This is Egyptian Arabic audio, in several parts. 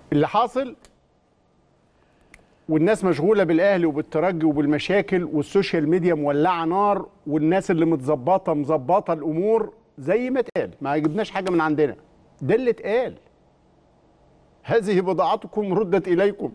اللي حاصل والناس مشغوله بالاهلي وبالترجي وبالمشاكل والسوشيال ميديا مولعه نار والناس اللي متظبطه مظبطه الامور زي ما اتقال ما جبناش حاجه من عندنا ده اللي اتقال هذه بضاعتكم ردت اليكم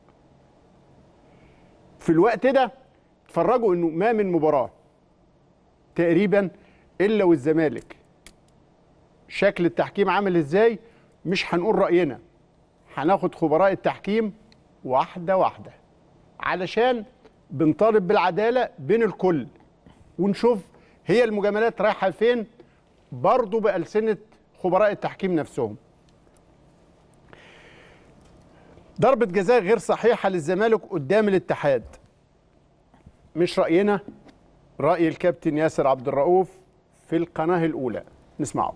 في الوقت ده اتفرجوا انه ما من مباراه تقريبا الا والزمالك شكل التحكيم عامل ازاي مش هنقول راينا هناخد خبراء التحكيم واحده واحده علشان بنطالب بالعداله بين الكل ونشوف هي المجاملات رايحه فين برضه بألسنة خبراء التحكيم نفسهم ضربة جزاء غير صحيحة للزمالك قدام الاتحاد مش رأينا رأي الكابتن ياسر عبد الرؤوف في القناة الأولى نسمعه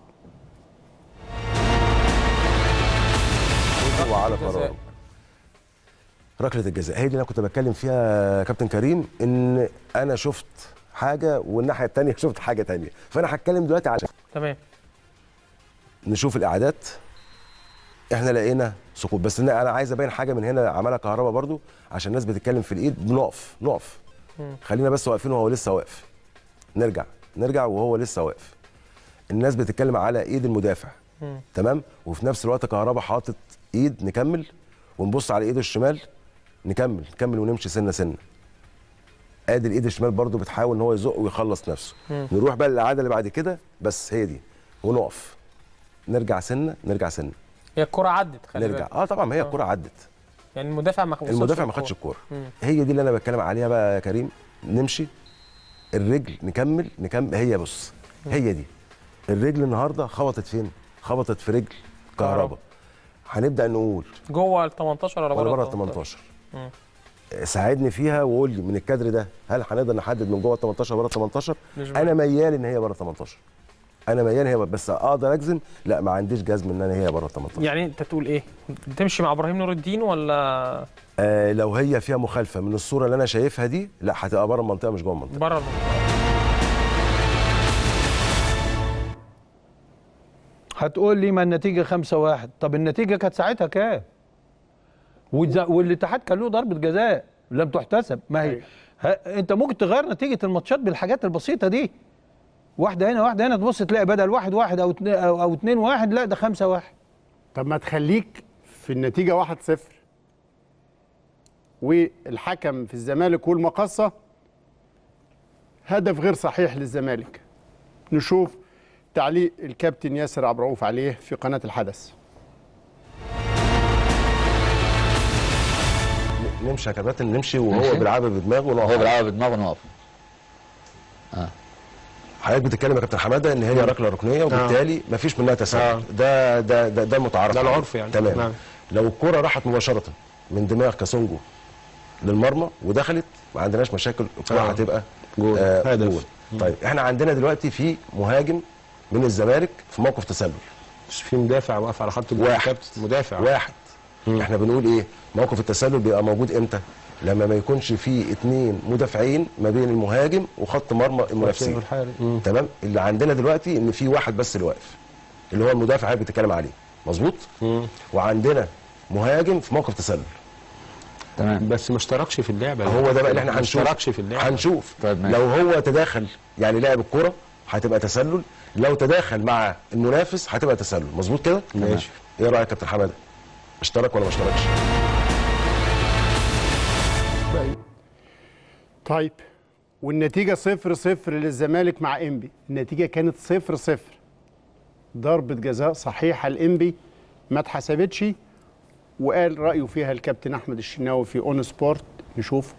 وعلى قراره ركله الجزاء هي دي اللي انا كنت بتكلم فيها يا كابتن كريم ان انا شفت حاجه والناحيه الثانيه شفت حاجه ثانيه فانا هتكلم دلوقتي عشان تمام نشوف الاعادات احنا لقينا سقوط بس إن انا عايز ابين حاجه من هنا عملها كهربا برضو عشان الناس بتتكلم في الايد بنقف نقف خلينا بس واقفين وهو لسه واقف نرجع نرجع وهو لسه واقف الناس بتتكلم على ايد المدافع تمام وفي نفس الوقت كهربا حاطط ايد نكمل ونبص على ايده الشمال نكمل نكمل ونمشي سنه سنه ادي الايد الشمال برضو بتحاول ان هو يزق ويخلص نفسه نروح بقى للعاده اللي بعد كده بس هي دي ونقف نرجع سنه نرجع سنه هي الكرة عدت خلي نرجع بالك اه طبعا ما هي الكره عدت يعني المدافع ما وصلش المدافع ما للكرة. خدش الكوره هي دي اللي انا بتكلم عليها بقى يا كريم نمشي الرجل نكمل نكمل هي بص هي دي الرجل النهارده خبطت فين خبطت في رجل كهربا كهربا. هنبدا نقول جوه ال 18 ولا ولا بره بره ال 18 ساعدني فيها وقول لي من الكادر ده هل هنقدر نحدد من جوه ال 18 ولا بره ال 18 مش انا ميال ان هي بره ال 18 انا ميال هي بره بس اقدر اجزم لا ما عنديش جزم ان انا هي بره ال 18 يعني انت تقول ايه تمشي مع ابراهيم نور الدين ولا آه لو هي فيها مخالفه من الصوره اللي انا شايفها دي لا هتبقى بره المنطقه مش جوه المنطقه بره المنطقة؟ هتقول لي ما النتيجه 5 1 طب النتيجه كانت ساعتها كام والز- والاتحاد كان له ضربه جزاء لم تحتسب ما هي أيوة. ها انت ممكن تغير نتيجه الماتشات بالحاجات البسيطه دي واحده هنا واحده هنا تبص تلاقي بدل واحد واحد او اتنين او, أو اتنين واحد لا ده خمسة واحد طب ما تخليك في النتيجة 1-0 والحكم في الزمالك والمقصة هدف غير صحيح للزمالك نشوف تعليق الكابتن ياسر عبد الرؤوف عليه في قناة الحدث نمشي يا كباتن نمشي وهو ماشي. بيلعبها بدماغه ونقف هو بيلعبها بدماغه نقف حضرتك بتتكلم يا كابتن حماده ان هي ركله ركنيه وبالتالي ما فيش منها تساهل ده ده ده ده المتعارف ده عليه. العرف يعني. تمام نعم. لو الكره راحت مباشره من دماغ كاسونجو للمرمى ودخلت ما عندناش مشاكل الكره آه. هتبقى جول. آه هدف. جول طيب احنا عندنا دلوقتي في مهاجم من الزمالك في موقف تسلل مش في مدافع واقف على خط الجول واحد. كابتن مدافع واحد احنا بنقول ايه موقف التسلل بيبقى موجود امتى لما ما يكونش في اتنين مدافعين ما بين المهاجم وخط مرمى المنافسين الحارس. تمام اللي عندنا دلوقتي ان في واحد بس اللي واقف اللي هو المدافع اللي بتتكلم عليه مظبوط وعندنا مهاجم في موقف تسلل تمام بس ما اشتركش في اللعبه هو ده بقى اللي احنا ما هنشوف اشتركش في اللعبه هنشوف طيب ماشي. لو هو تداخل يعني لعب الكرة هتبقى تسلل لو تداخل مع المنافس هتبقى تسلل مظبوط كده ماشي. ايه رايك يا كابتن حماده اشترك ولا ما اشتركش طيب والنتيجة صفر صفر للزمالك مع انبي النتيجة كانت صفر صفر ضربة جزاء صحيحة لانبي ما اتحسبتش وقال رأيه فيها الكابتن أحمد الشناوي في اون سبورت نشوف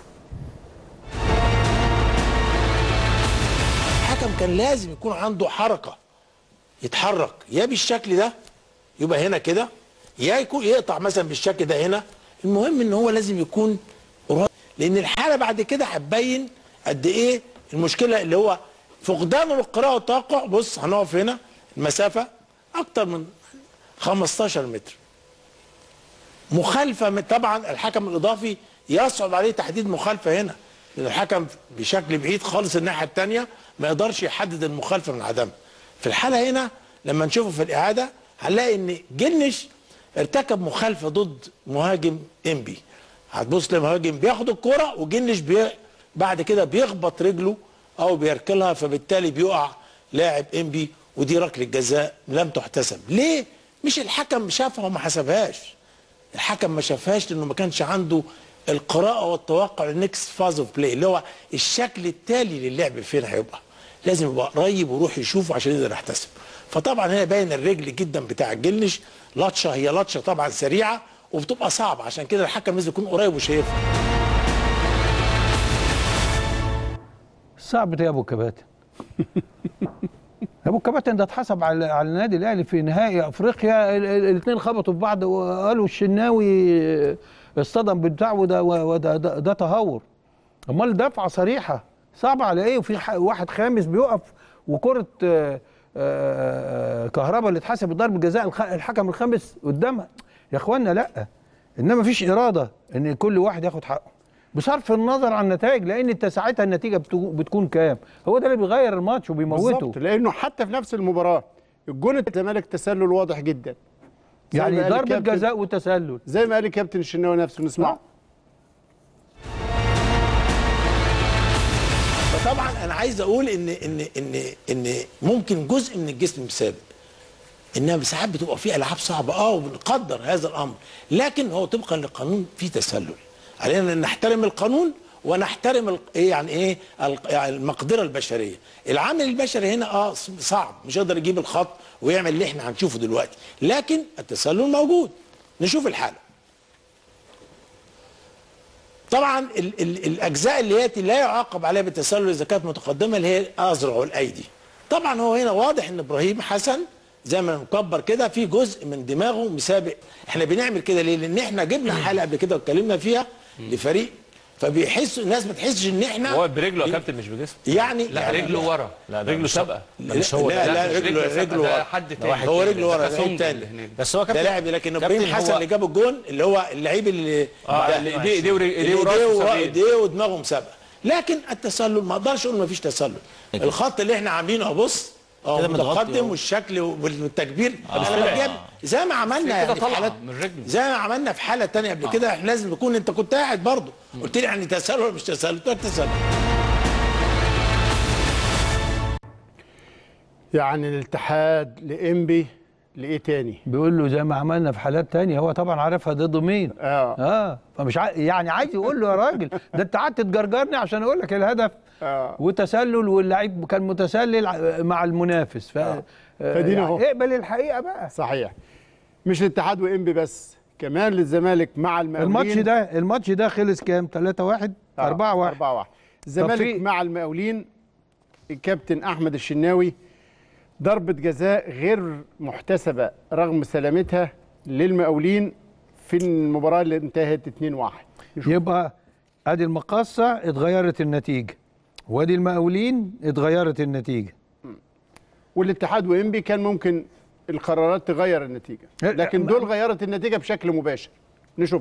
الحكم كان لازم يكون عنده حركه يتحرك يا بالشكل ده يبقى هنا كده يا يكون يقطع مثلا بالشكل ده هنا المهم ان هو لازم يكون قريب لان الحاله بعد كده هتبين قد ايه المشكله اللي هو فقدانه للقراءه والتوقع بص هنقف هنا المسافه اكتر من 15 متر مخالفه من طبعا الحكم الاضافي يصعب عليه تحديد مخالفه هنا لان الحكم بشكل بعيد خالص الناحيه الثانيه ما يقدرش يحدد المخالفه من عدمها في الحاله هنا لما نشوفه في الاعاده هنلاقي ان جنش ارتكب مخالفه ضد مهاجم انبي هتبص لمهاجم بياخد الكرة وجنش بي بعد كده بيخبط رجله او بيركلها فبالتالي بيقع لاعب انبي ودي ركله جزاء لم تحتسب ليه مش الحكم شافها وما حسبهاش الحكم ما شافهاش لانه ما كانش عنده القراءه والتوقع النكست فاز اوف بلاي اللي هو الشكل التالي للعب فين هيبقى لازم يبقى قريب ويروح يشوفه عشان يقدر يحتسب فطبعا هنا باين الرجل جدا بتاع الجلش لطشه هي لطشه طبعا سريعه وبتبقى صعبه عشان كده الحكم لازم يكون قريب وشايفها صعب ده يا ابو كباتن ابو كباتن ده اتحسب على على النادي الاهلي في نهائي افريقيا الاثنين خبطوا في بعض وقالوا الشناوي اصطدم بالبتاع وده وده ده, ده تهور امال دفعه صريحه صعبه على ايه وفي ح- واحد خامس بيقف وكره آه، آه، كهربا اللي اتحسب ضربه جزاء الخ- الحكم الخامس قدامها يا اخوانا لا انما مفيش اراده ان كل واحد ياخد حقه بصرف النظر عن النتائج لان انت ساعتها النتيجه بتو- بتكون كام هو ده اللي بيغير الماتش وبيموته بالظبط لانه حتى في نفس المباراه الجون الزمالك تسلل واضح جدا زي يعني ما قال ضربه الكابتن- جزاء وتسلل زي ما قال الكابتن الشناوي نفسه نسمعه فطبعا انا عايز اقول ان ان ان ان ممكن جزء من الجسم سابق انما ساعات بتبقى في العاب صعبه اه وبنقدر هذا الامر لكن هو طبقا للقانون في تسلل علينا ان نحترم القانون ونحترم ال- ايه يعني ايه ال- يعني المقدره البشريه العامل البشري هنا اه ص- صعب مش هيقدر يجيب الخط ويعمل اللي احنا هنشوفه دلوقتي لكن التسلل موجود نشوف الحاله طبعا ال ال الاجزاء اللي هي لا يعاقب عليها بالتسلل اذا كانت متقدمه اللي هي الاذرع والايدي طبعا هو هنا واضح ان ابراهيم حسن زي ما مكبر كده في جزء من دماغه مسابق احنا بنعمل كده ليه لان احنا جبنا حلقه قبل كده واتكلمنا فيها لفريق فبيحسوا الناس ما تحسش ان احنا هو برجله يا كابتن مش بجسمه يعني لا يعني رجله ورا لا رجله سابقه لا لا, لا مش رجله سابقة، رجله ده ورا حد تاني هو رجله ورا ده ده سونج تاني اللي هناك. بس هو ده كابتن لاعب لكن كابتن ابراهيم حسن هو- اللي جاب الجون اللي هو اللعيب اللي اه ده- اللي ايديه ايديه ورج- ايديه اللي وراسه ايديه ورا- سابقين. ايديه ودماغه مسابقه لكن التسلل ما اقدرش اقول ما فيش تسلل الخط اللي احنا عاملينه بص اه كده متغطي متقدم اهو. والشكل والتكبير انا بجيب زي ما عملنا كده يعني في طلع حالات من رجله. زي ما عملنا في حاله تانية قبل كده احنا لازم نكون انت كنت قاعد برضه قلت لي يعني تسلل ولا مش تسلل قلت لك تسلل يعني الاتحاد لانبي لايه تاني بيقول له زي ما عملنا في حالات تانية هو طبعا عارفها ضد مين اه اه فمش ع... يعني عايز يقول له يا راجل ده انت قعدت تجرجرني عشان اقول لك الهدف اه وتسلل واللعيب كان متسلل ع- مع المنافس ف آه. فدينا اهو. اقبل الحقيقه بقى صحيح مش الاتحاد وانبي بس كمان للزمالك مع المقاولين الماتش ده الماتش ده خلص كام 3 1 4 1 4 1 الزمالك في- مع المقاولين الكابتن احمد الشناوي ضربة جزاء غير محتسبة رغم سلامتها للمقاولين في المباراة اللي انتهت 2 1 يبقى ادي المقاصه اتغيرت النتيجه وادي المقاولين اتغيرت النتيجه والاتحاد وانبي كان ممكن القرارات تغير النتيجة لا، لكن ما- دول غيرت النتيجة بشكل مباشر نشوف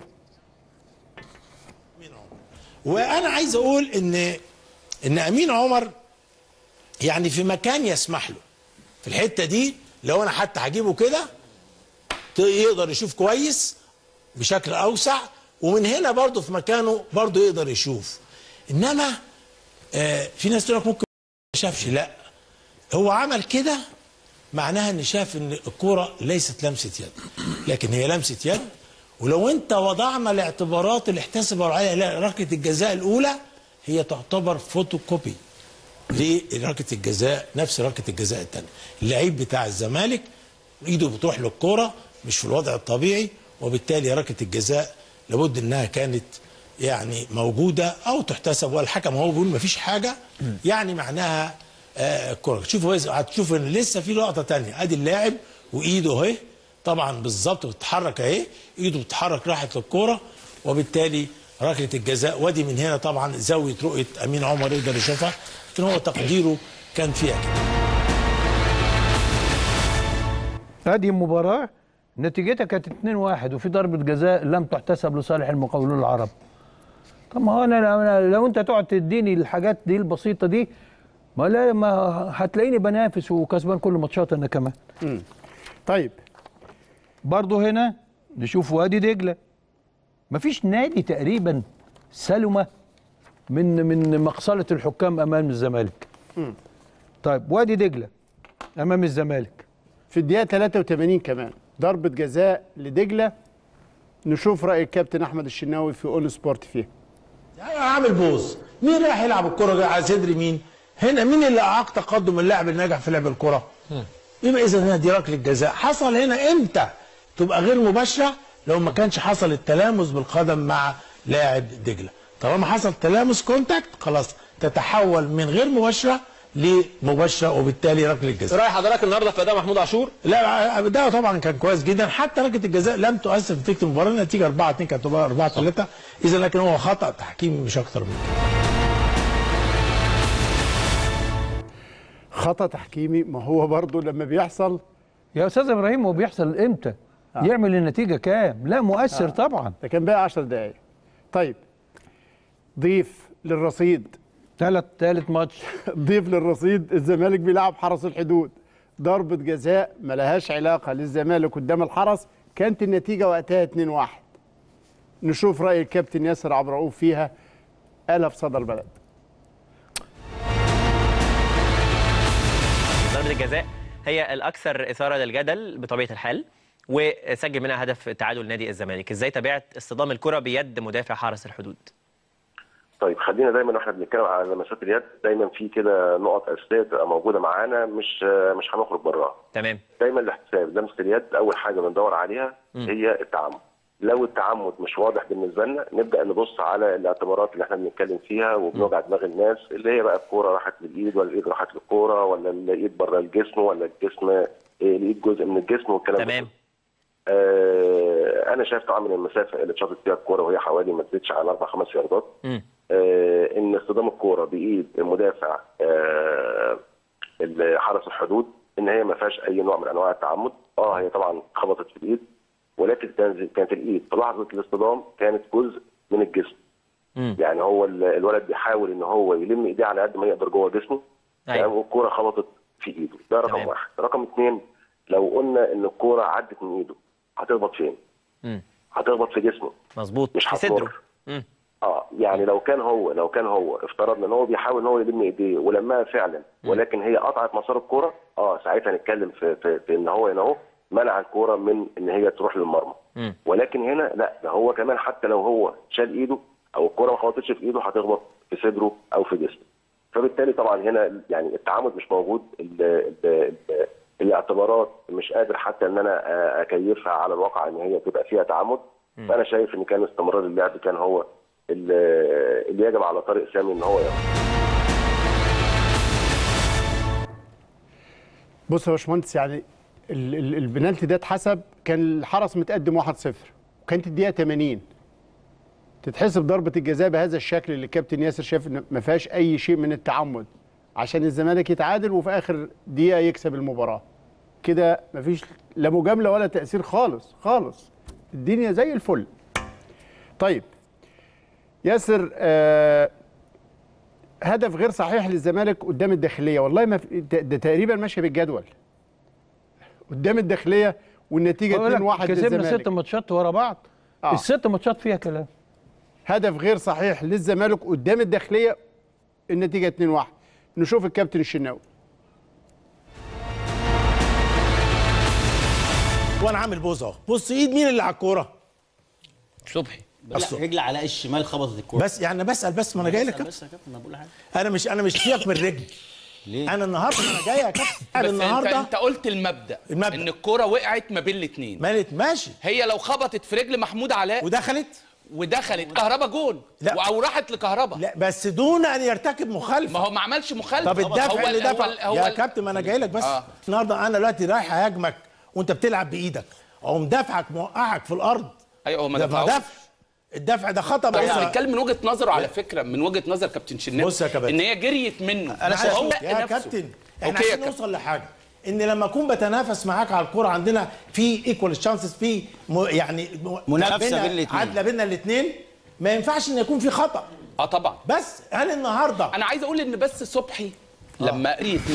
وانا عايز اقول ان ان امين عمر يعني في مكان يسمح له في الحته دي لو انا حتى هجيبه كده ت- يقدر يشوف كويس بشكل اوسع ومن هنا برضه في مكانه برضه يقدر يشوف انما آه في ناس تقول لك ممكن ما شافش لا هو عمل كده معناها ان شاف ان الكوره ليست لمسه يد لكن هي لمسه يد ولو انت وضعنا الاعتبارات اللي احتسبوا عليها ركله الجزاء الاولى هي تعتبر فوتوكوبي لركله الجزاء نفس ركله الجزاء الثانيه اللعيب بتاع الزمالك ايده بتروح للكوره مش في الوضع الطبيعي وبالتالي ركله الجزاء لابد انها كانت يعني موجوده او تحتسب والحكم هو بيقول مفيش حاجه يعني معناها آه، الكره شوفوا بس- هتشوف ان لسه في لقطه تانية ادي اللاعب وايده اهي طبعا بالظبط بتتحرك اهي ايده بتتحرك راحت للكوره وبالتالي ركله الجزاء وادي من هنا طبعا زاويه رؤيه امين عمر يقدر يشوفها لكن هو تقديره كان فيها كده ادي المباراه نتيجتها كانت 2 1 وفي ضربه جزاء لم تحتسب لصالح المقاولون العرب طب ما هو انا أنا لو انت تقعد تديني الحاجات دي البسيطه دي ما لا ما هتلاقيني بنافس وكسبان كل ماتشات انا كمان طيب برضه هنا نشوف وادي دجله مفيش نادي تقريبا سلمه من من مقصله الحكام امام الزمالك طيب وادي دجله امام الزمالك في الدقيقه 83 كمان ضربه جزاء لدجله نشوف راي الكابتن احمد الشناوي في اون سبورت فيها عامل بوز مين رايح يلعب الكرة على صدر مين هنا مين اللي اعاق تقدم اللاعب الناجح في لعب الكرة يبقى اذا هنا دي ركله جزاء حصل هنا امتى تبقى غير مباشره لو ما كانش حصل التلامس بالقدم مع لاعب دجله طالما حصل تلامس كونتاكت خلاص تتحول من غير مباشره لمباشره وبالتالي ركله جزاء رايح حضرتك النهارده في اداء محمود عاشور لا ده طبعا كان كويس جدا حتى ركله الجزاء لم تؤثر في نتيجه المباراه النتيجه 4 2 كانت تبقى 4 3 اذا لكن هو خطا تحكيمي مش اكتر من كده خطا تحكيمي ما هو برضه لما بيحصل يا استاذ ابراهيم هو بيحصل امتى يعمل النتيجه كام لا مؤثر طبعا ده كان بقى 10 دقايق طيب ضيف للرصيد ثالث ثالث ماتش ضيف للرصيد الزمالك بيلعب حرس الحدود ضربة جزاء ملهاش علاقة للزمالك قدام الحرس كانت النتيجة وقتها 2-1 نشوف رأي الكابتن ياسر عبد الرؤوف فيها قالها في صدى البلد ضربة الجزاء هي الأكثر إثارة للجدل بطبيعة الحال وسجل منها هدف تعادل نادي الزمالك ازاي تابعت اصطدام الكرة بيد مدافع حرس الحدود طيب خلينا دايما واحنا بنتكلم على لمسات اليد دايما في كده نقط اساسيه تبقى موجوده معانا مش مش هنخرج براها تمام دايما الاحتساب لمسه اليد اول حاجه بندور عليها هي التعمد لو التعمد مش واضح بالنسبه لنا نبدا نبص على الاعتبارات اللي احنا بنتكلم فيها وبنوجع دماغ الناس اللي هي بقى الكوره راحت للايد ولا الايد راحت للكوره ولا الايد بره الجسم ولا الجسم إيه، الايد جزء من الجسم والكلام ده تمام آه انا شايف طبعا من المسافه اللي اتشاطت فيها الكوره وهي حوالي ما تزيدش على اربع خمس ياردات مم. آه ان اصطدام الكوره بايد المدافع آه اللي حرس الحدود ان هي ما فيهاش اي نوع من انواع التعمد اه هي طبعا خبطت في الايد ولكن كانت كانت الايد في لحظه الاصطدام كانت جزء من الجسم مم. يعني هو ال- الولد بيحاول ان هو يلم ايديه على قد ما يقدر جوه جسمه أيوة. تمام؟ والكوره خبطت في ايده ده رقم تمام. واحد رقم اثنين لو قلنا ان الكوره عدت من ايده هتخبط فين؟ مم. هتخبط في جسمه مظبوط مش في هتضر. صدره مم. اه يعني لو كان هو لو كان هو افترضنا ان هو بيحاول ان هو يلم ايديه ولمها فعلا ولكن هي قطعت مسار الكوره اه ساعتها نتكلم في, في, في ان هو هنا اهو منع الكوره من ان هي تروح للمرمى مم. ولكن هنا لا ده هو كمان حتى لو هو شال ايده او الكوره ما خبطتش في ايده هتخبط في صدره او في جسمه فبالتالي طبعا هنا يعني التعامد مش موجود ال ال ال الاعتبارات مش قادر حتى ان انا آه، اكيفها على الواقع ان هي تبقى فيها تعامد فانا شايف ان كان استمرار اللعب كان هو ال- اللي يجب على طارق سامي ان هو ياخده بص يا باشمهندس يعني ال- ال- البنالتي ده اتحسب كان الحرس متقدم 1-0 وكانت الدقيقه 80 تتحسب ضربه الجزاء بهذا الشكل اللي الكابتن ياسر شاف ان ما فيهاش اي شيء من التعمد عشان الزمالك يتعادل وفي اخر دقيقه يكسب المباراه كده مفيش لا مجامله ولا تاثير خالص خالص الدنيا زي الفل طيب ياسر آه هدف غير صحيح للزمالك قدام الداخليه والله ما في ده, ده تقريبا ماشي بالجدول قدام الداخليه والنتيجه 2-1 بقول لك كسبنا ست للزمالك ماتشات ورا بعض آه. الست ماتشات فيها كلام هدف غير صحيح للزمالك قدام الداخليه النتيجه 2-1 نشوف الكابتن الشناوي وانا عامل بوز اهو بص ايد مين اللي على الكوره صبحي لا رجل علاء الشمال خبطت الكوره بس يعني بسال بس ما انا جاي لك بس يا كابتن انا بقول حاجه انا مش انا مش سيبك من الرجل ليه؟ انا النهارده انا جاي يا كابتن انا بس انت النهارده انت قلت المبدا, المبدأ. ان الكوره وقعت ما بين الاثنين مالت ماشي هي لو خبطت في رجل محمود علاء ودخلت ودخلت كهربا جون لا. او راحت لكهربا لا بس دون ان يرتكب مخالفه ما هو ما عملش مخالفه طب الدفع هو اللي ال- هو دفع ال- هو يا ال- كابتن ما انا جاي لك بس آه. النهارده انا دلوقتي رايح اهاجمك وانت بتلعب بايدك او مدافعك موقعك في الارض ايوه هو ما ده دفعوش. دفع الدفع ده خطا بس بس بيتكلم من وجهه نظره على فكره من وجهه نظر كابتن شناوي بص يا كابتن. ان هي جريت منه انا هو هو يا نفسه. كابتن احنا اوكي يا عايزين كابتن نوصل لحاجه ان لما اكون بتنافس معاك على الكوره عندنا في ايكوال تشانسز في م- يعني م- منافسة بينا- بين الاتنين. عادله بين الاثنين ما ينفعش ان يكون في خطا اه طبعا بس انا النهارده انا عايز اقول ان بس صبحي لما قريت منه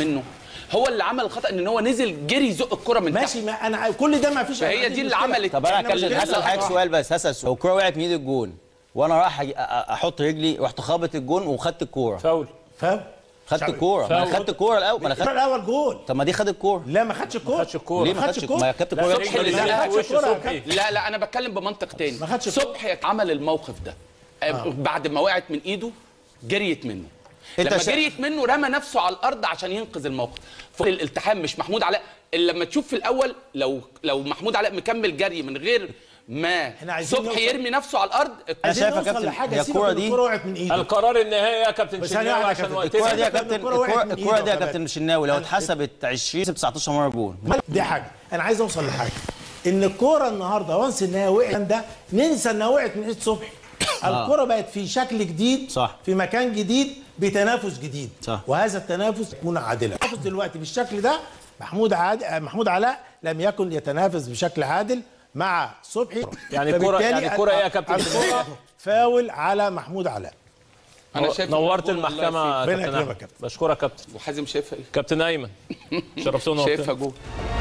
هو اللي عمل الخطا ان هو نزل جري يزق الكره من ماشي ما انا كل ده ما فيش فهي دي اللي عملت طب انا إحنا مش كابتن كده. هسال حضرتك سؤال بس هسال سؤال لو الكوره وقعت من ايد الجون وانا رايح أجي- أ- أ- احط رجلي رحت خابط الجون وخدت الكوره فاول فاهم خدت الكوره ما انا خدت الكوره الاول ما انا الكرة خدت الاول جول طب ما دي خدت الكوره لا ما خدش الكوره ما خدش الكوره ليه ما خدش الكوره ما هي كابتن لا، الكوره صبحي اللي لا، زقها. ما خدش الكوره يا صبحي. كابتن. لا لا انا بتكلم بمنطق تاني ما خدش الكورة. صبحي عمل الموقف ده آه. بعد ما وقعت من ايده جريت منه أنت لما شا- جريت منه رمى نفسه على الارض عشان ينقذ الموقف فوق الالتحام مش محمود علاء الا لما تشوف في الاول لو لو محمود علاء مكمل جري من غير ما إحنا عايزين صبحي نوصل- يرمي نفسه على الارض انا عايزين شايف يا نوصل كابتن لحاجة، هي سيبك الكوره من دي الكوره وقعت من ايده القرار النهائي يا كابتن بس شناوي ثانية واحدة يا عشان كابتن. وقتنا الكوره دي يا الكرة كابتن وقعت الكوره من الكوره دي يا إيده كابتن الشناوي لو اتحسبت 20 كسب 19 مره جون دي حاجه انا عايز اوصل لحاجه ان الكوره النهارده وانس ان هي وقعت ده ننسى انها وقعت من ايد صبحي الكوره بقت في شكل جديد صح. في مكان جديد بتنافس جديد صح. وهذا التنافس يكون عادلا التنافس دلوقتي بالشكل ده محمود عاد... محمود علاء لم يكن يتنافس بشكل عادل مع صبحي يعني الكرة- فبالتالي يعني الكرة إيه يا كابتن؟ الكرة فاول على محمود علاء انا شايف نورت إن الجول الله المحكمه يسيب. يا ربنا كابتن يكرمك احمد يا كابتن. بشكرك كابتن وحازم شايفها ايه كابتن ايمن شرفتونا شايفها ونورتونا. جول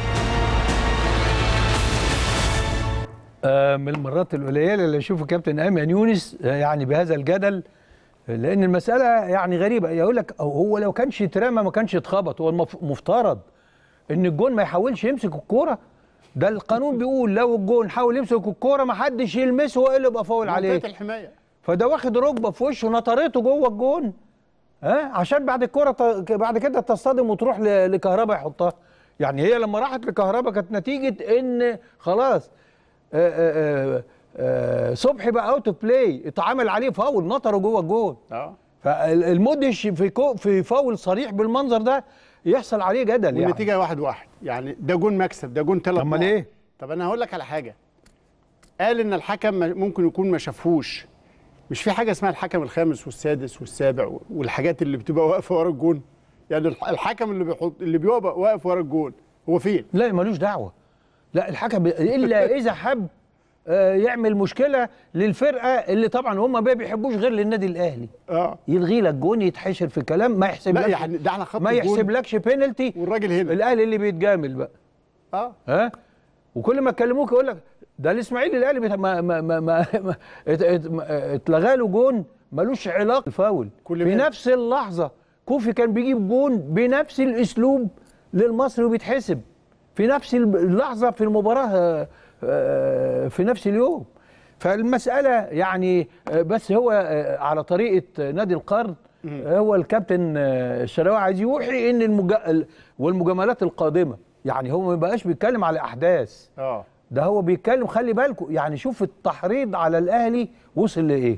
آه، من المرات القليله اللي اشوف كابتن ايمن يونس آه، يعني بهذا الجدل آه، لان المساله يعني غريبه يقول لك أو هو لو كانش اترمى ما كانش اتخبط هو المف- مفترض ان الجون ما يحاولش يمسك الكوره ده القانون بيقول لو الجون حاول يمسك الكوره ما حدش يلمسه والا يبقى فاول عليه منطقه الحمايه فده واخد ركبه في وشه نطرته جوه الجون ها عشان بعد الكره ت... بعد كده تصطدم وتروح ل... لكهربا يحطها يعني هي لما راحت لكهربا كانت نتيجه ان خلاص آآ آآ آآ صبحي بقى اوت اوف بلاي اتعمل عليه فاول نطره جوه الجون اه فالمدهش في كو... في فاول صريح بالمنظر ده يحصل عليه جدل يعني والنتيجه واحد واحد يعني ده جون مكسب ده جون ثلاث امال ايه طب انا هقول لك على حاجه قال ان الحكم ما- ممكن يكون ما شافهوش مش في حاجه اسمها الحكم الخامس والسادس والسابع والحاجات اللي بتبقى واقفه ورا الجون يعني الح- الحكم اللي بيحط اللي بيبقى واقف ورا الجون هو فين لا ملوش دعوه لا الحكم الا اذا حب آه، يعمل مشكله للفرقه اللي طبعا هم ما بيحبوش غير للنادي الاهلي اه يلغي لك جون يتحشر في كلام ما يحسب لا لكش يعني ده على خط ما الجون يحسبلكش بينالتي والراجل هنا الاهلي اللي بيتجامل بقى اه ها وكل ما يكلموك يقول لك ده الاسماعيلي الاهلي بت- ما ما ما, ما, ما ات- ات- ما- اتلغى له جون ملوش علاقه بالفاول كل في ما- نفس اللحظه كوفي كان بيجيب جون بنفس الاسلوب للمصري وبيتحسب في نفس اللحظه في المباراه آه، آه، في نفس اليوم فالمساله يعني آه، بس هو آه، على طريقه نادي القرن هو الكابتن آه، الشراوي عايز يوحي ان المج... والمجاملات القادمه يعني هو ما بقاش بيتكلم على احداث اه ده هو بيتكلم خلي بالكم يعني شوف التحريض على الاهلي وصل لايه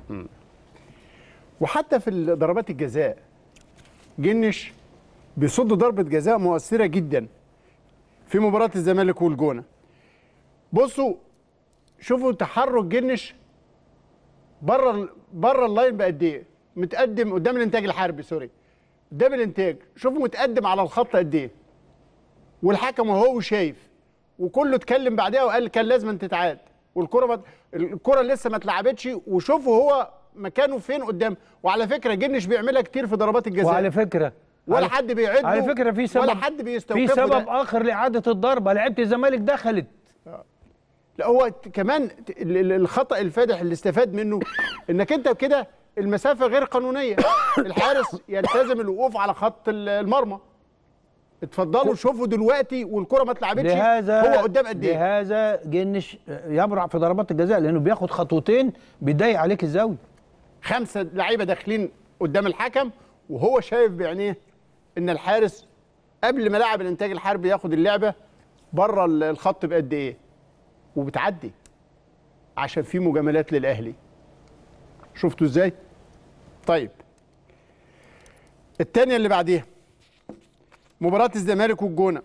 وحتى في ال- ضربات الجزاء جنش بيصد ضربة جزاء مؤثرة جدا في مباراة الزمالك والجونة بصوا شوفوا تحرك جنش بره ال- بره اللاين بقد ايه متقدم قدام الانتاج الحربي سوري قدام الانتاج شوفوا متقدم على الخط قد ايه والحكم وهو شايف وكله اتكلم بعدها وقال كان لازم تتعاد والكره ما الكره لسه ما اتلعبتش وشوفوا هو مكانه فين قدام وعلى فكره جنش بيعملها كتير في ضربات الجزاء وعلى فكره ولا على- حد بيعده على فكره في سبب ولا حد بيستوقفه في سبب ده. اخر لاعاده الضربه لعيبه الزمالك دخلت لا هو ت- كمان ت- ال- ال- الخطا الفادح اللي استفاد منه انك انت كده المسافه غير قانونيه الحارس يلتزم الوقوف على خط ال- المرمى اتفضلوا شوفوا دلوقتي والكره ما اتلعبتش لهذا هو قدام قد ايه لهذا جنش يبرع في ضربات الجزاء لانه بياخد خطوتين بيضيق عليك الزاويه خمسه لعيبه داخلين قدام الحكم وهو شايف بعينيه ان الحارس قبل ما لاعب الانتاج الحربي ياخد اللعبه بره ال- الخط بقد ايه وبتعدي عشان في مجاملات للاهلي شفتوا ازاي طيب الثانيه اللي بعديها مباراه الزمالك والجونه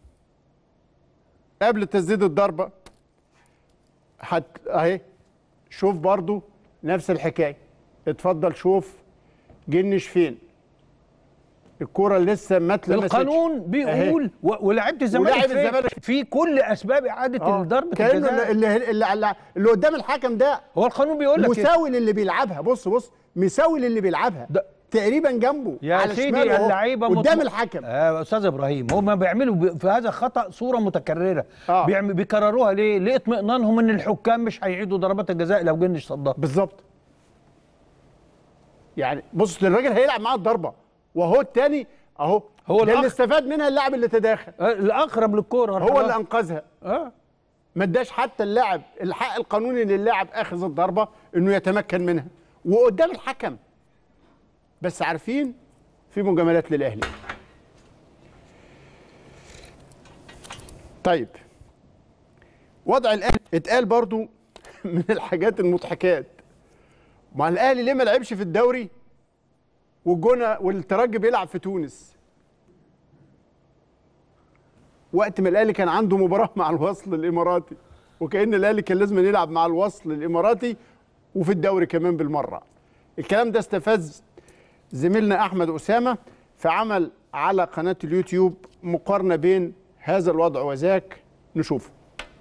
قبل تسديد الضربه حت اهي شوف برضو نفس الحكايه اتفضل شوف جنش فين الكرة لسه ما اتلمستش القانون بيقول و- ولاعيبه الزمالك ولاعب فين؟ الزمالك في كل اسباب اعاده آه، ضربه كانه الجزاء اللي, اللي, اللي, اللي قدام الحكم ده هو القانون بيقول لك كده. مساوي للي بيلعبها بص بص مساوي للي بيلعبها ده تقريبا جنبه يا على سيدي شماله أهو، اللعيبه قدام مط- الحكم آه استاذ ابراهيم هم بيعملوا ب- في هذا الخطا صوره متكرره آه. بيعم- بيكرروها ليه؟ ليه اطمئنانهم ان الحكام مش هيعيدوا ضربات الجزاء لو جنش صدها بالظبط يعني بص الراجل هيلعب معاه الضربه وهو الثاني اهو هو ده اللي الأخ- استفاد منها اللاعب اللي تداخل آه الاقرب للكوره هو اللي انقذها اه ما اداش حتى اللاعب الحق القانوني للاعب اخذ الضربه انه يتمكن منها وقدام الحكم بس عارفين في مجاملات للاهلي طيب وضع الاهلي اتقال برضو من الحاجات المضحكات ما الاهلي ليه ما لعبش في الدوري والجونه والترجي بيلعب في تونس وقت ما الاهلي كان عنده مباراه مع الوصل الاماراتي وكان الاهلي كان لازم يلعب مع الوصل الاماراتي وفي الدوري كمان بالمره الكلام ده استفز زميلنا احمد اسامه فعمل على قناه اليوتيوب مقارنه بين هذا الوضع وذاك نشوفه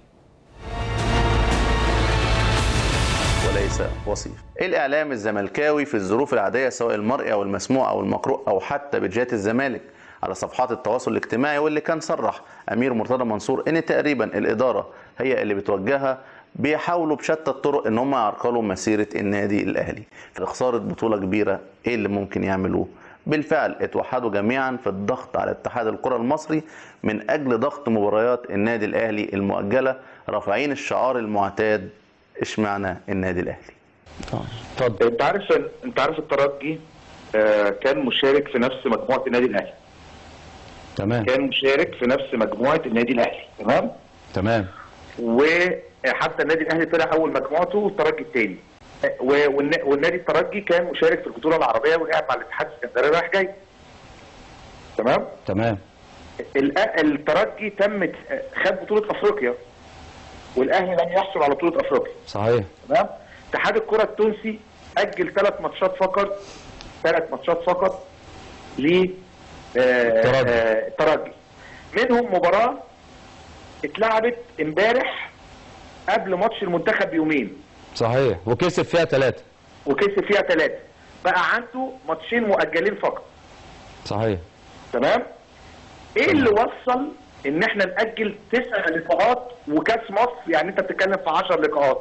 وليس وصيف الاعلام الزملكاوي في الظروف العاديه سواء المرئي او المسموع او المقروء او حتى بجهات الزمالك على صفحات التواصل الاجتماعي واللي كان صرح امير مرتضى منصور ان تقريبا الاداره هي اللي بتوجهها بيحاولوا بشتى الطرق ان هم يعرقلوا مسيره النادي الاهلي في خساره بطوله كبيره ايه اللي ممكن يعملوه بالفعل اتوحدوا جميعا في الضغط على اتحاد الكره المصري من اجل ضغط مباريات النادي الاهلي المؤجله رافعين الشعار المعتاد اشمعنى النادي الاهلي طب انت عارف انت عارف الترجي آه كان مشارك في نفس مجموعه النادي الاهلي تمام كان مشارك في نفس مجموعه النادي الاهلي تمام تمام وحتى النادي الاهلي طلع اول مجموعته والترجي الثاني والنادي الترجي كان مشارك في البطوله العربيه ولعب مع الاتحاد السكندري رايح جاي تمام تمام الأ- الترجي تم خد بطوله افريقيا والاهلي لم يحصل على بطوله افريقيا صحيح تمام اتحاد الكره التونسي اجل ثلاث ماتشات فقط ثلاث ماتشات فقط ل الترجي. الترجي منهم مباراه اتلعبت امبارح قبل ماتش المنتخب بيومين صحيح وكسب فيها ثلاثة وكسب فيها ثلاثه بقى عنده ماتشين مؤجلين فقط صحيح تمام ايه اللي وصل ان احنا ناجل تسع لقاءات وكاس مصر يعني انت بتتكلم في 10 لقاءات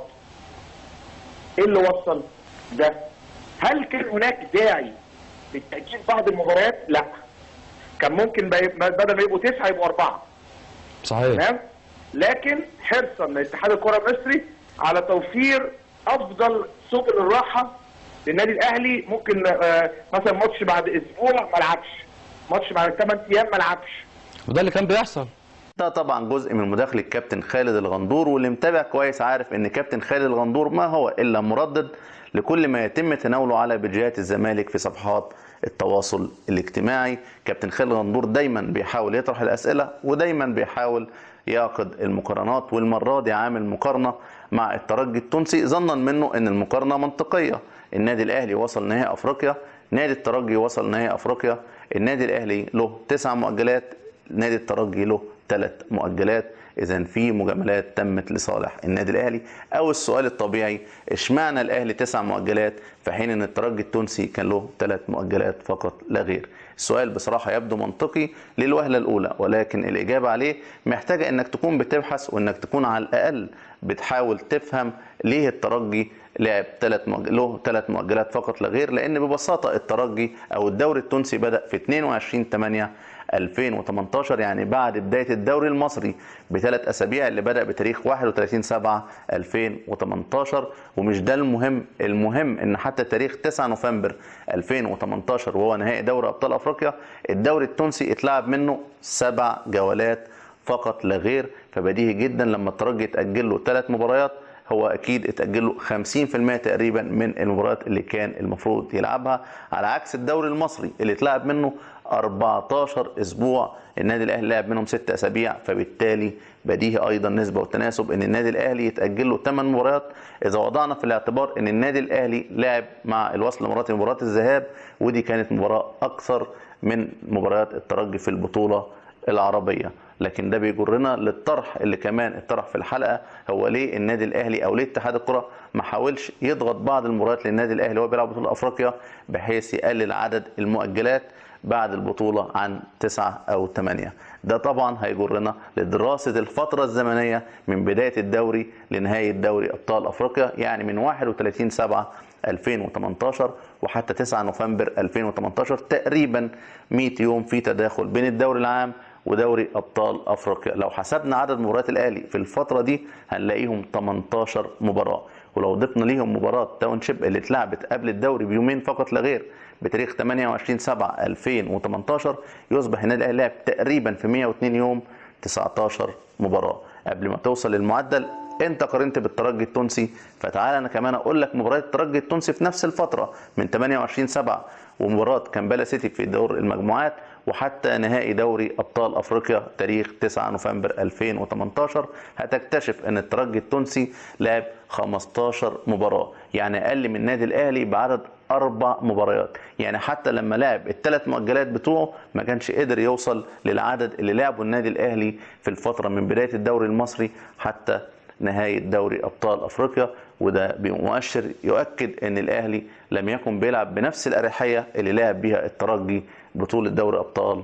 ايه اللي وصل ده هل كان هناك داعي لتاجيل بعض المباريات لا كان ممكن بقى- بدل ما يبقوا تسعه يبقوا اربعه صحيح تمام لكن حرصا من اتحاد الكره المصري على توفير افضل سبل الراحه للنادي الاهلي ممكن آه، مثلا ماتش بعد اسبوع ما لعبش ماتش بعد 8 ايام ما لعبش وده اللي كان بيحصل ده طبعا جزء من مداخله كابتن خالد الغندور واللي متابع كويس عارف ان كابتن خالد الغندور ما هو الا مردد لكل ما يتم تناوله على بجهات الزمالك في صفحات التواصل الاجتماعي كابتن خالد الغندور دايما بيحاول يطرح الاسئله ودايما بيحاول يعقد المقارنات والمره دي عامل مقارنه مع الترجي التونسي ظنا منه ان المقارنه منطقيه النادي الاهلي وصل نهائي افريقيا نادي الترجي وصل نهائي افريقيا النادي الاهلي له تسع مؤجلات نادي الترجي له ثلاث مؤجلات اذا في مجاملات تمت لصالح النادي الاهلي او السؤال الطبيعي اشمعنى الاهلي تسع مؤجلات في حين ان الترجي التونسي كان له ثلاث مؤجلات فقط لا غير السؤال بصراحه يبدو منطقي للوهله الاولى ولكن الاجابه عليه محتاجه انك تكون بتبحث وانك تكون على الاقل بتحاول تفهم ليه الترجي لعب ثلاث مؤجل... له ثلاث مؤجلات فقط لا غير لان ببساطه الترجي او الدوري التونسي بدا في 22 8 2018 يعني بعد بدايه الدوري المصري بثلاث اسابيع اللي بدا بتاريخ 31 7 2018 ومش ده المهم المهم ان حتى تاريخ 9 نوفمبر 2018 وهو نهائي دوري ابطال افريقيا الدوري التونسي اتلعب منه سبع جولات فقط لا غير فبديهي جدا لما الترجي اتاجل له ثلاث مباريات هو اكيد اتاجل له 50% تقريبا من المباريات اللي كان المفروض يلعبها على عكس الدوري المصري اللي اتلعب منه 14 اسبوع النادي الاهلي لعب منهم 6 اسابيع فبالتالي بديهي ايضا نسبه وتناسب ان النادي الاهلي يتاجل له 8 مباريات اذا وضعنا في الاعتبار ان النادي الاهلي لعب مع الوصل الاماراتي مباراه الذهاب ودي كانت مباراه اكثر من مباريات الترجي في البطوله العربيه لكن ده بيجرنا للطرح اللي كمان اتطرح في الحلقه هو ليه النادي الاهلي او ليه اتحاد الكره ما حاولش يضغط بعض المباريات للنادي الاهلي وهو بيلعب بطوله افريقيا بحيث يقلل عدد المؤجلات بعد البطوله عن تسعة او ثمانية ده طبعا هيجرنا لدراسه الفتره الزمنيه من بدايه الدوري لنهايه دوري ابطال افريقيا يعني من 31 7 2018 وحتى 9 نوفمبر 2018 تقريبا 100 يوم في تداخل بين الدوري العام ودوري ابطال افريقيا لو حسبنا عدد مباريات الاهلي في الفتره دي هنلاقيهم 18 مباراه ولو ضفنا ليهم مباراه تاونشيب اللي اتلعبت قبل الدوري بيومين فقط لا غير بتاريخ 28 7 2018 يصبح النادي الاهلي لعب تقريبا في 102 يوم 19 مباراه قبل ما توصل للمعدل انت قارنت بالترجي التونسي فتعال انا كمان اقول لك مباريات الترجي التونسي في نفس الفتره من 28 7 ومباراه كامبالا سيتي في دور المجموعات وحتى نهائي دوري ابطال افريقيا تاريخ 9 نوفمبر 2018 هتكتشف ان الترجي التونسي لعب 15 مباراه يعني اقل من النادي الاهلي بعدد اربع مباريات يعني حتى لما لعب الثلاث مؤجلات بتوعه ما كانش قدر يوصل للعدد اللي لعبه النادي الاهلي في الفتره من بدايه الدوري المصري حتى نهايه دوري ابطال افريقيا وده مؤشر يؤكد ان الاهلي لم يكن بيلعب بنفس الاريحيه اللي لعب بيها الترجي بطوله دوري ابطال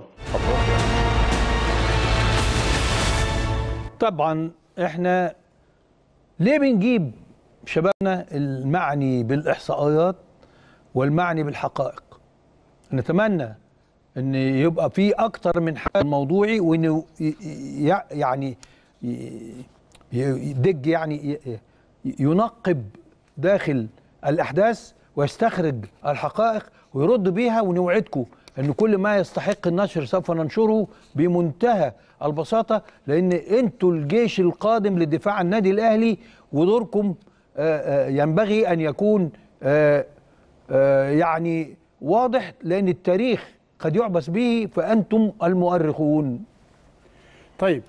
طبعا احنا ليه بنجيب شبابنا المعني بالاحصائيات والمعني بالحقائق نتمنى ان يبقى في اكتر من حل موضوعي وانه ي- ي- يعني ي- يدج يعني ي- ينقب داخل الاحداث ويستخرج الحقائق ويرد بيها ونوعدكم ان كل ما يستحق النشر سوف ننشره بمنتهى البساطه لان انتوا الجيش القادم لدفاع عن النادي الاهلي ودوركم آه، آه، ينبغي ان يكون آه، آه، يعني واضح لان التاريخ قد يعبث به فانتم المؤرخون طيب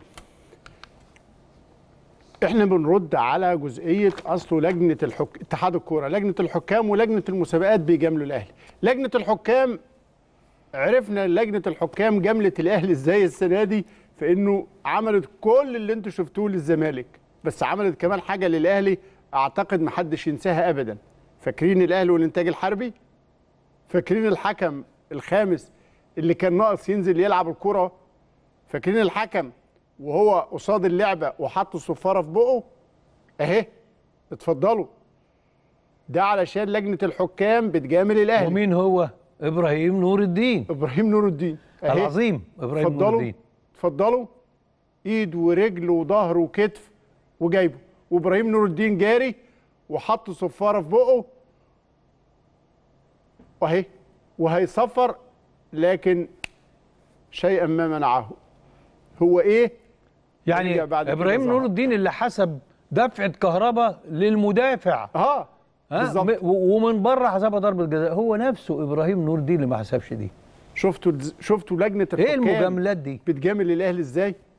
احنا بنرد على جزئيه اصله لجنه الحك... اتحاد الكوره لجنه الحكام ولجنه المسابقات بيجاملوا الاهلي لجنه الحكام عرفنا لجنه الحكام جاملت الاهلي ازاي السنه دي في انه عملت كل اللي انتوا شفتوه للزمالك بس عملت كمان حاجه للاهلي اعتقد محدش ينساها ابدا فاكرين الاهلي والانتاج الحربي فاكرين الحكم الخامس اللي كان ناقص ينزل يلعب الكره فاكرين الحكم وهو قصاد اللعبه وحط الصفاره في بقه اهي اتفضلوا ده علشان لجنه الحكام بتجامل الاهلي ومين هو ابراهيم نور الدين ابراهيم نور الدين أهي. العظيم ابراهيم نور اتفضلوا الدين اتفضلوا ايد ورجل وظهر وكتف وجايبه وابراهيم نور الدين جاري وحط صفاره في بقه واهي وهيصفر لكن شيئا ما منعه هو ايه يعني رجع بعد كده ابراهيم ظهر. نور الدين اللي حسب دفعه كهرباء للمدافع اه بالظبط. م- و- ومن بره حسبها ضربه جزاء هو نفسه ابراهيم نور الدين اللي ما حسبش دي شفتوا الز- شفتوا لجنه ايه الحكام المجاملات دي بتجامل الاهلي ازاي